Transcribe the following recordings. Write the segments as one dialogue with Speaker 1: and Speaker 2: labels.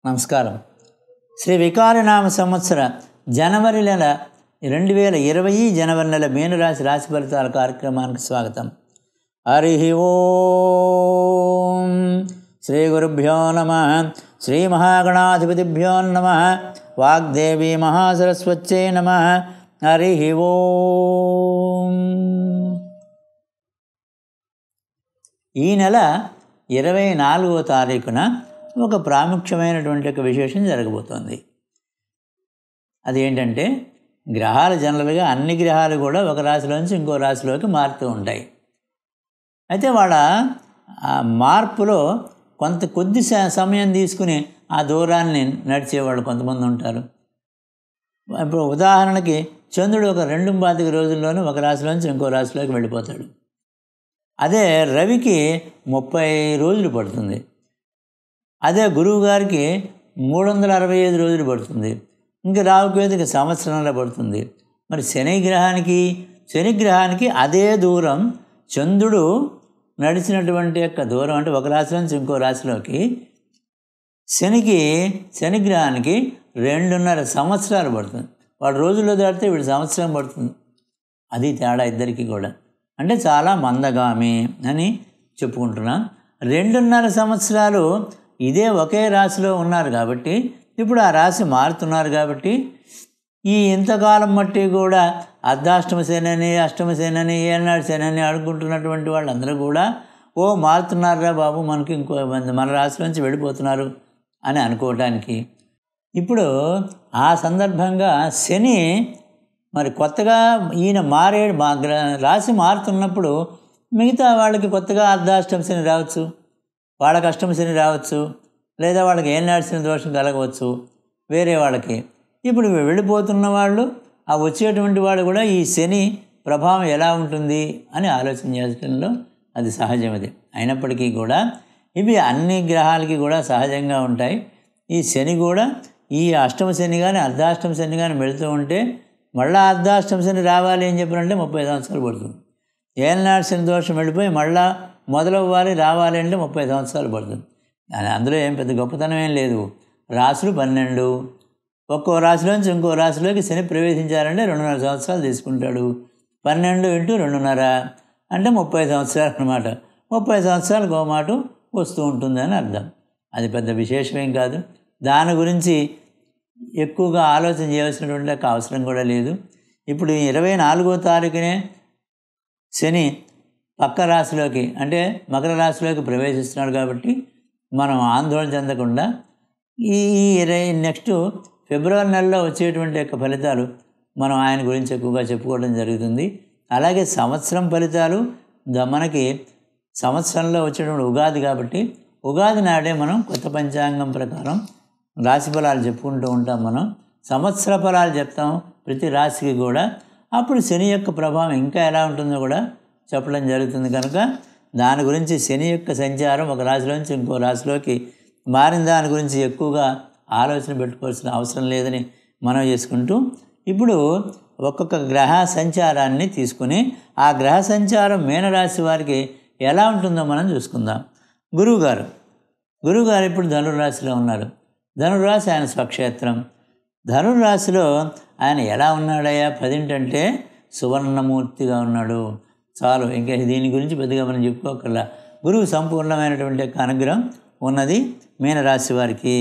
Speaker 1: నమస్కారం శ్రీ వికారనామ సంవత్సర జనవరి నెల రెండు వేల ఇరవై జనవరి నెల మీనరాశి రాశి ఫలితాల కార్యక్రమానికి స్వాగతం హరి ఓం శ్రీ గురుభ్యో నమ శ్రీ మహాగణాధిపతిభ్యో నమ వాగ్దేవి మహాసరస్వత్యై నమ హరి ఓం ఈ నెల ఇరవై నాలుగో తారీఖున ఒక ప్రాముఖ్యమైనటువంటి ఒక విశేషం జరగబోతోంది అదేంటంటే గ్రహాలు జనరల్గా అన్ని గ్రహాలు కూడా ఒక రాశిలోంచి ఇంకో రాశిలోకి మారుతూ ఉంటాయి అయితే వాళ్ళ ఆ మార్పులో కొంత కొద్ది స- సమయం తీసుకుని ఆ దూరాన్ని నడిచేవాళ్ళు కొంతమంది ఉంటారు ఇప్పుడు ఉదాహరణకి చంద్రుడు ఒక రెండు పాతిక రోజుల్లోనే ఒక రాశిలోంచి ఇంకో రాశిలోకి వెళ్ళిపోతాడు అదే రవికి ముప్పై రోజులు పడుతుంది అదే గురువు గారికి మూడు వందల అరవై ఐదు రోజులు పడుతుంది ఇంకా రావుకేతుకి సంవత్సరంలో పడుతుంది మరి శని గ్రహానికి శని గ్రహానికి అదే దూరం చంద్రుడు నడిచినటువంటి యొక్క దూరం అంటే ఒక రాశి నుంచి ఇంకో రాశిలోకి శనికి శని గ్రహానికి రెండున్నర సంవత్సరాలు పడుతుంది వాడు రోజుల్లో దాటితే వీడు సంవత్సరం పడుతుంది అది తేడా ఇద్దరికి కూడా అంటే చాలా మందగామి అని చెప్పుకుంటున్నాం రెండున్నర సంవత్సరాలు ఇదే ఒకే రాశిలో ఉన్నారు కాబట్టి ఇప్పుడు ఆ రాశి మారుతున్నారు కాబట్టి ఈ ఇంతకాలం మట్టి కూడా అర్ధాష్టమ శనని అష్టమ శనని ఏనాడు శనని ఆడుకుంటున్నటువంటి వాళ్ళందరూ కూడా ఓ మారుతున్నారా బాబు మనకి ఇంకో మంది మన రాశి నుంచి వెళ్ళిపోతున్నారు అని అనుకోవటానికి ఇప్పుడు ఆ సందర్భంగా శని మరి కొత్తగా ఈయన మారే మా గ్ర రాశి మారుతున్నప్పుడు మిగతా వాళ్ళకి కొత్తగా అర్ధాష్టమ శని రావచ్చు వాళ్ళకి అష్టమ శని రావచ్చు లేదా వాళ్ళకి ఏనాడు శని దోషం కలగవచ్చు వేరే వాళ్ళకి ఇప్పుడు వెళ్ళిపోతున్న వాళ్ళు ఆ వచ్చేటువంటి వాళ్ళు కూడా ఈ శని ప్రభావం ఎలా ఉంటుంది అని ఆలోచన చేయడంలో అది సహజమది అయినప్పటికీ కూడా ఇవి అన్ని గ్రహాలకి కూడా సహజంగా ఉంటాయి ఈ శని కూడా ఈ అష్టమ శని కానీ అర్ధాష్టమ శని కానీ వెళుతూ ఉంటే మళ్ళీ అర్ధాష్టమ శని రావాలి అని చెప్పారంటే ముప్పై సంవత్సరాలు పడుతుంది ఏలనాడు శని దోషం వెళ్ళిపోయి మళ్ళా మొదలవ్వాలి రావాలి అంటే ముప్పై సంవత్సరాలు పడుతుంది అది అందులో ఏం పెద్ద గొప్పతనం ఏం లేదు రాసులు పన్నెండు ఒక్కో రాశిలోంచి ఇంకో రాశిలోకి శని ప్రవేశించాలంటే రెండున్నర సంవత్సరాలు తీసుకుంటాడు పన్నెండు ఇంటూ రెండున్నర అంటే ముప్పై సంవత్సరాలు అనమాట ముప్పై సంవత్సరాలకు ఒక మాట వస్తూ ఉంటుందని అర్థం అది పెద్ద విశేషమేం కాదు దాని గురించి ఎక్కువగా ఆలోచన చేయవలసినటువంటి ఒక అవసరం కూడా లేదు ఇప్పుడు ఈ ఇరవై నాలుగో తారీఖునే శని పక్క రాశిలోకి అంటే మకర రాశిలోకి ప్రవేశిస్తున్నాడు కాబట్టి మనం ఆందోళన చెందకుండా ఈ ఈ ఇరవై నెక్స్ట్ ఫిబ్రవరి నెలలో వచ్చేటువంటి యొక్క ఫలితాలు మనం ఆయన గురించి ఎక్కువగా చెప్పుకోవడం జరుగుతుంది అలాగే సంవత్సరం ఫలితాలు ద- మనకి సంవత్సరంలో వచ్చేటువంటి ఉగాది కాబట్టి ఉగాది నాడే మనం కొత్త పంచాంగం ప్రకారం రాశి ఫలాలు చెప్పుకుంటూ ఉంటాం మనం సంవత్సర ఫలాలు చెప్తాం ప్రతి రాశికి కూడా అప్పుడు శని యొక్క ప్రభావం ఇంకా ఎలా ఉంటుందో కూడా చెప్పడం జరుగుతుంది కనుక దాని గురించి శని యొక్క సంచారం ఒక రాశిలోంచి ఇంకో రాశిలోకి మారిన దాని గురించి ఎక్కువగా ఆలోచన పెట్టుకోవాల్సిన అవసరం లేదని మనం చేసుకుంటూ ఇప్పుడు ఒక్కొక్క గ్రహ సంచారాన్ని తీసుకుని ఆ గ్రహ సంచారం మీనరాశి వారికి ఎలా ఉంటుందో మనం చూసుకుందాం గురువుగారు గురువుగారు ఇప్పుడు ధనుర్రాశిలో ఉన్నారు ధనుర్రాశి ఆయన స్వక్షేత్రం ధనుర్రాశిలో ఆయన ఎలా ఉన్నాడయ్యా పదింటంటే సువర్ణమూర్తిగా ఉన్నాడు చాలు ఇంకా దీని గురించి పెద్దగా మనం చెప్పుకోకర్లా గురువు సంపూర్ణమైనటువంటి యొక్క అనుగ్రహం ఉన్నది మీనరాశి వారికి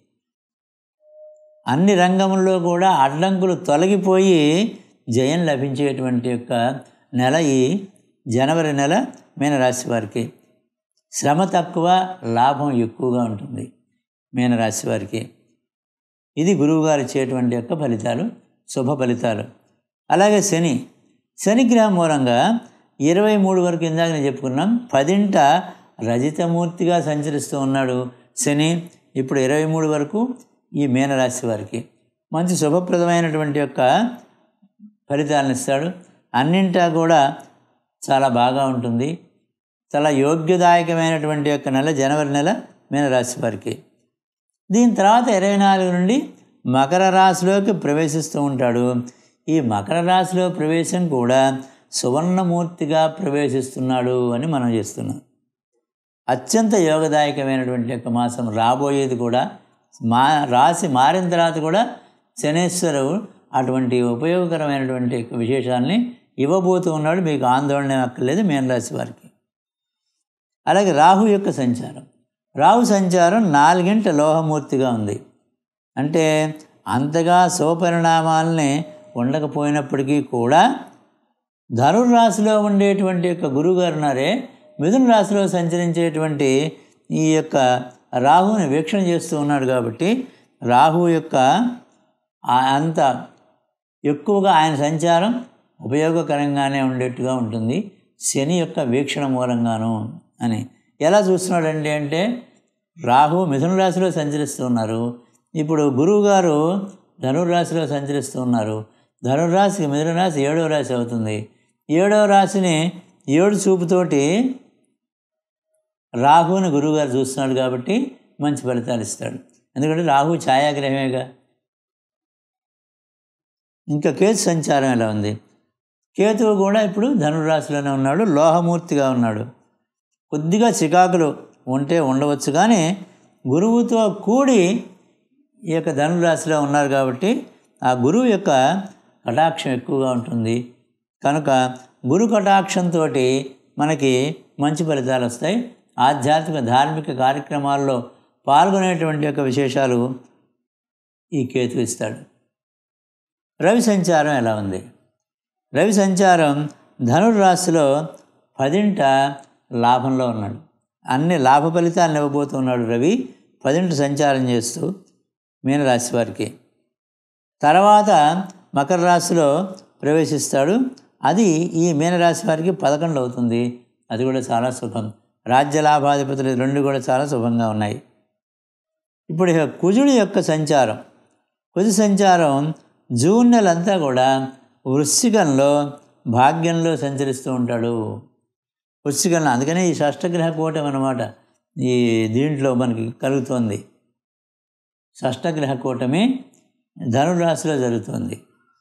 Speaker 1: అన్ని రంగంలో కూడా అడ్డంకులు తొలగిపోయి జయం లభించేటువంటి యొక్క నెల ఈ జనవరి నెల మీనరాశి వారికి శ్రమ తక్కువ లాభం ఎక్కువగా ఉంటుంది మీనరాశి వారికి ఇది గురువుగారు ఇచ్చేటువంటి యొక్క ఫలితాలు శుభ ఫలితాలు అలాగే శని శని గ్రహం మూలంగా ఇరవై మూడు వరకు ఇందాక నేను చెప్పుకున్నాం పదింట రజితమూర్తిగా సంచరిస్తూ ఉన్నాడు శని ఇప్పుడు ఇరవై మూడు వరకు ఈ మీనరాశి వారికి మంచి శుభప్రదమైనటువంటి యొక్క ఫలితాలను ఇస్తాడు అన్నింటా కూడా చాలా బాగా ఉంటుంది చాలా యోగ్యదాయకమైనటువంటి యొక్క నెల జనవరి నెల మీనరాశి వారికి దీని తర్వాత ఇరవై నాలుగు నుండి మకర రాశిలోకి ప్రవేశిస్తూ ఉంటాడు ఈ మకర రాశిలో ప్రవేశం కూడా సువర్ణమూర్తిగా ప్రవేశిస్తున్నాడు అని మనం చేస్తున్నాం అత్యంత యోగదాయకమైనటువంటి యొక్క మాసం రాబోయేది కూడా మా రాశి మారిన తర్వాత కూడా శనేశ్వరుడు అటువంటి ఉపయోగకరమైనటువంటి విశేషాలని ఇవ్వబోతూ ఉన్నాడు మీకు ఆందోళన అక్కర్లేదు మేన రాశి వారికి అలాగే రాహు యొక్క సంచారం రాహు సంచారం నాలుగింట లోహమూర్తిగా ఉంది అంటే అంతగా శుభపరిణామాలని ఉండకపోయినప్పటికీ కూడా ధనుర్రాశిలో ఉండేటువంటి యొక్క గురువుగారు ఉన్నారే మిథున రాశిలో సంచరించేటువంటి ఈ యొక్క రాహుని వీక్షణ చేస్తూ ఉన్నాడు కాబట్టి రాహు యొక్క ఆ- అంత ఎక్కువగా ఆయన సంచారం ఉపయోగకరంగానే ఉండేట్టుగా ఉంటుంది శని యొక్క వీక్షణ మూలంగాను అని ఎలా చూస్తున్నాడండి అంటే రాహు మిథున రాశిలో సంచరిస్తూ ఉన్నారు ఇప్పుడు గురువు గారు ధనుర్రాశిలో సంచరిస్తూ ఉన్నారు ధనుర్రాశికి మిథున రాశి ఏడవ రాశి అవుతుంది ఏడవ రాశిని ఏడు చూపుతోటి రాహుని గురువుగారు చూస్తున్నాడు కాబట్టి మంచి ఫలితాలు ఇస్తాడు ఎందుకంటే రాహు ఛాయాగ్రహమేగా ఇంకా కేతు సంచారం ఎలా ఉంది కేతువు కూడా ఇప్పుడు ధనురాశిలోనే ఉన్నాడు లోహమూర్తిగా ఉన్నాడు కొద్దిగా చికాకులు ఉంటే ఉండవచ్చు కానీ గురువుతో కూడి ఈ యొక్క ధనురాశిలో ఉన్నారు కాబట్టి ఆ గురువు యొక్క కటాక్షం ఎక్కువగా ఉంటుంది కనుక గురు కటాక్షంతో మనకి మంచి ఫలితాలు వస్తాయి ఆధ్యాత్మిక ధార్మిక కార్యక్రమాల్లో పాల్గొనేటువంటి యొక్క విశేషాలు ఈ కేతు ఇస్తాడు రవి సంచారం ఎలా ఉంది రవి సంచారం ధనుర్రాశిలో పదింట లాభంలో ఉన్నాడు అన్ని లాభ ఫలితాలను ఇవ్వబోతున్నాడు రవి పదింట సంచారం చేస్తూ మీనరాశి వారికి తర్వాత మకర రాశిలో ప్రవేశిస్తాడు అది ఈ మీనరాశి వారికి పదకొండు అవుతుంది అది కూడా చాలా శుభం రాజ్య లాభాధిపతులు రెండు కూడా చాలా శుభంగా ఉన్నాయి ఇప్పుడు ఇక కుజుడి యొక్క సంచారం కుజు సంచారం జూన్ నెలంతా కూడా వృశ్చికంలో భాగ్యంలో సంచరిస్తూ ఉంటాడు వృశ్చికంలో అందుకనే ఈ షష్టగ్రహ కూటమి అనమాట ఈ దీంట్లో మనకి కలుగుతోంది షష్టగ్రహ కూటమి ధనురాశిలో జరుగుతుంది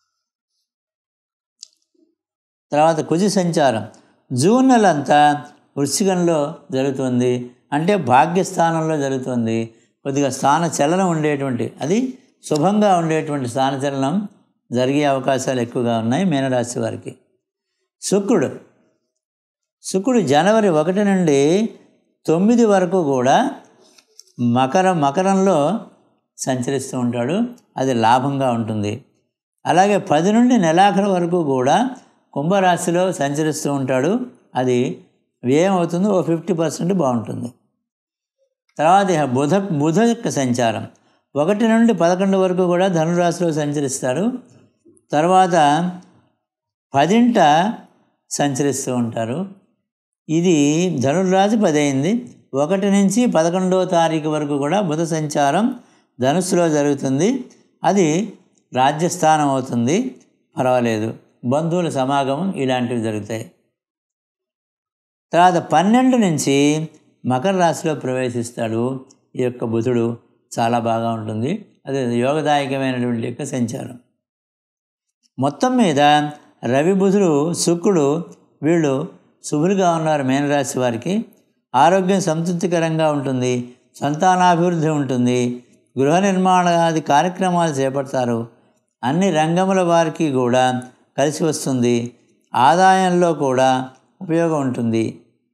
Speaker 1: తర్వాత కుజి సంచారం జూన్ నెలంతా వృశ్చికంలో జరుగుతుంది అంటే భాగ్యస్థానంలో జరుగుతుంది కొద్దిగా స్థాన చలనం ఉండేటువంటి అది శుభంగా ఉండేటువంటి స్థాన చలనం జరిగే అవకాశాలు ఎక్కువగా ఉన్నాయి మీనరాశి వారికి శుక్రుడు శుక్రుడు జనవరి ఒకటి నుండి తొమ్మిది వరకు కూడా మకర మకరంలో సంచరిస్తూ ఉంటాడు అది లాభంగా ఉంటుంది అలాగే పది నుండి నెలాఖరు వరకు కూడా కుంభరాశిలో సంచరిస్తూ ఉంటాడు అది వ్యయం అవుతుంది ఓ ఫిఫ్టీ పర్సెంట్ బాగుంటుంది తర్వాత ఇక బుధ బుధ యొక్క సంచారం ఒకటి నుండి పదకొండు వరకు కూడా ధనురాశిలో సంచరిస్తాడు తర్వాత పదింట సంచరిస్తూ ఉంటారు ఇది ధనుర్రాశి పది అయింది ఒకటి నుంచి పదకొండో తారీఖు వరకు కూడా బుధ సంచారం ధనుస్సులో జరుగుతుంది అది రాజ్యస్థానం అవుతుంది పర్వాలేదు బంధువుల సమాగమం ఇలాంటివి జరుగుతాయి తర్వాత పన్నెండు నుంచి మకర రాశిలో ప్రవేశిస్తాడు ఈ యొక్క బుధుడు చాలా బాగా ఉంటుంది అది యోగదాయకమైనటువంటి యొక్క సంచారం మొత్తం మీద రవి బుధుడు శుక్రుడు వీళ్ళు శుభులుగా ఉన్నారు మీనరాశి వారికి ఆరోగ్యం సంతృప్తికరంగా ఉంటుంది సంతానాభివృద్ధి ఉంటుంది గృహ నిర్మాణాది కార్యక్రమాలు చేపడతారు అన్ని రంగముల వారికి కూడా కలిసి వస్తుంది ఆదాయంలో కూడా ఉపయోగం ఉంటుంది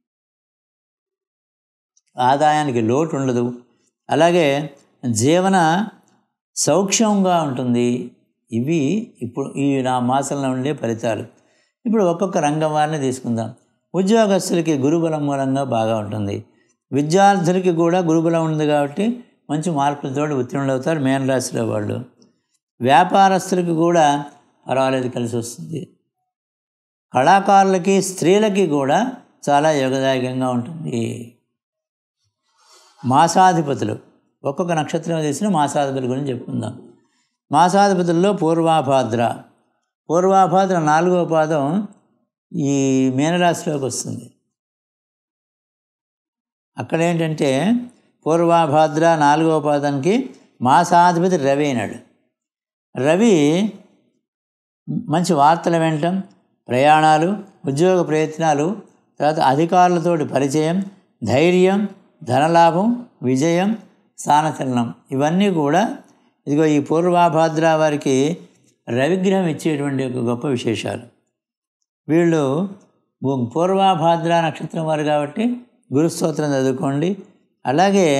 Speaker 1: ఆదాయానికి లోటు ఉండదు అలాగే జీవన సౌఖ్యంగా ఉంటుంది ఇవి ఇప్పుడు ఈ నా మాసంలో ఉండే ఫలితాలు ఇప్పుడు ఒక్కొక్క రంగం వారిని తీసుకుందాం ఉద్యోగస్తులకి గురుబలం మూలంగా బాగా ఉంటుంది విద్యార్థులకి కూడా గురుబలం ఉంది కాబట్టి మంచి మార్కులతో ఉత్తీర్ణులు అవుతారు మేన రాశిలో వాళ్ళు వ్యాపారస్తులకి కూడా పర్వాలేదు కలిసి వస్తుంది కళాకారులకి స్త్రీలకి కూడా చాలా యోగదాయకంగా ఉంటుంది మాసాధిపతులు ఒక్కొక్క నక్షత్రం తీసిన మాసాధిపతుల గురించి చెప్పుకుందాం మాసాధిపతుల్లో పూర్వాభాద్ర పూర్వాభాద్ర నాలుగో పాదం ఈ మీనరాశిలోకి వస్తుంది అక్కడ ఏంటంటే పూర్వాభాద్ర నాలుగో పాదానికి మాసాధిపతి రవి అయినాడు రవి మంచి వార్తలు వినటం ప్రయాణాలు ఉద్యోగ ప్రయత్నాలు తర్వాత అధికారులతోటి పరిచయం ధైర్యం ధనలాభం విజయం స్థానచలనం ఇవన్నీ కూడా ఇదిగో ఈ పూర్వాభాద్ర వారికి రవిగ్రహం ఇచ్చేటువంటి ఒక గొప్ప విశేషాలు వీళ్ళు గు- పూర్వాభాద్ర నక్షత్రం వారు కాబట్టి గురుస్తోత్రం చదువుకోండి అలాగే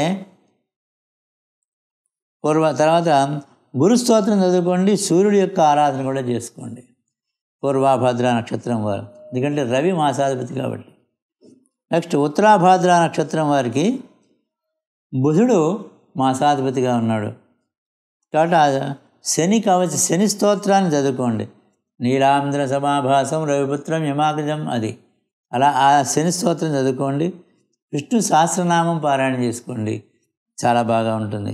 Speaker 1: పూర్వ తర్వాత గురుస్తోత్రం చదువుకోండి సూర్యుడి యొక్క ఆరాధన కూడా చేసుకోండి పూర్వాభాద్ర నక్షత్రం వారు ఎందుకంటే రవి మాసాధిపతి కాబట్టి నెక్స్ట్ ఉత్తరాభాద్ర నక్షత్రం వారికి బుధుడు మాసాధిపతిగా ఉన్నాడు కాబట్టి ఆ శని కవచ శని స్తోత్రాన్ని చదువుకోండి నీలాంధ్ర సమాభాసం రవిపుత్రం యమాగ్రజం అది అలా ఆ శని స్తోత్రం చదువుకోండి విష్ణు సహస్రనామం పారాయణ చేసుకోండి చాలా బాగా ఉంటుంది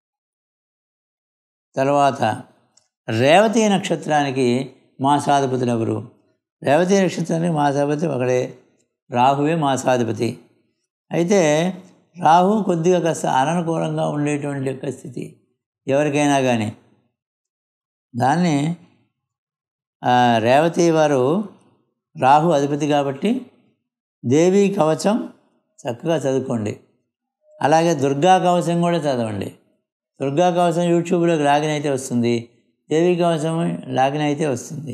Speaker 1: తర్వాత రేవతి నక్షత్రానికి మాసాధిపతులు ఎవరు రేవతి నక్షత్రానికి మాసాధిపతి ఒకడే రాహువే మాసాధిపతి అయితే రాహు కొద్దిగా కాస్త అననుకూలంగా ఉండేటువంటి యొక్క స్థితి ఎవరికైనా కానీ దాన్ని ఆ, రేవతి వారు రాహు అధిపతి కాబట్టి దేవి కవచం చక్కగా చదువుకోండి అలాగే దుర్గా కవచం కూడా చదవండి దుర్గా కవచం యూట్యూబ్లోకి లాగిన్ అయితే వస్తుంది దేవి కవచం లాగిన్ అయితే వస్తుంది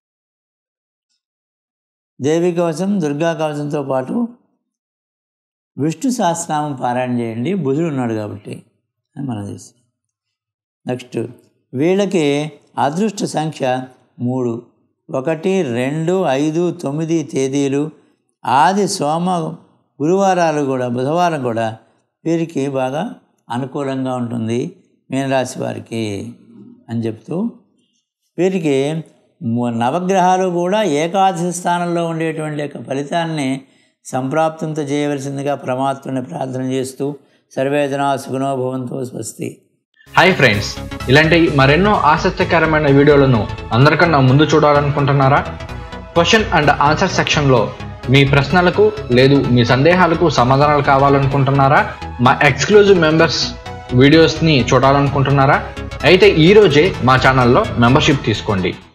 Speaker 1: దేవి కవచం దుర్గా కవచంతో పాటు విష్ణు సహస్రనామం పారాయణ చేయండి బుధుడు ఉన్నాడు కాబట్టి అని మనం చేస్తాం నెక్స్ట్ వీళ్ళకి అదృష్ట సంఖ్య మూడు ఒకటి రెండు ఐదు తొమ్మిది తేదీలు ఆది సోమ గురువారాలు కూడా బుధవారం కూడా వీరికి బాగా అనుకూలంగా ఉంటుంది మీనరాశి వారికి అని చెప్తూ వీరికి ము- నవగ్రహాలు కూడా ఏకాదశి స్థానంలో ఉండేటువంటి యొక్క ఫలితాన్ని సంప్రాప్తంతో చేయవలసిందిగా పరమాత్మని ప్రార్థన చేస్తూ సర్వేజనా సుగుణో భవంతో స్వస్తి
Speaker 2: హాయ్ ఫ్రెండ్స్ ఇలాంటి మరెన్నో ఆసక్తికరమైన వీడియోలను అందరికన్నా ముందు చూడాలనుకుంటున్నారా క్వశ్చన్ అండ్ ఆన్సర్ సెక్షన్లో మీ ప్రశ్నలకు లేదు మీ సందేహాలకు సమాధానాలు కావాలనుకుంటున్నారా మా ఎక్స్క్లూజివ్ మెంబర్స్ వీడియోస్ని చూడాలనుకుంటున్నారా అయితే ఈరోజే మా ఛానల్లో మెంబర్షిప్ తీసుకోండి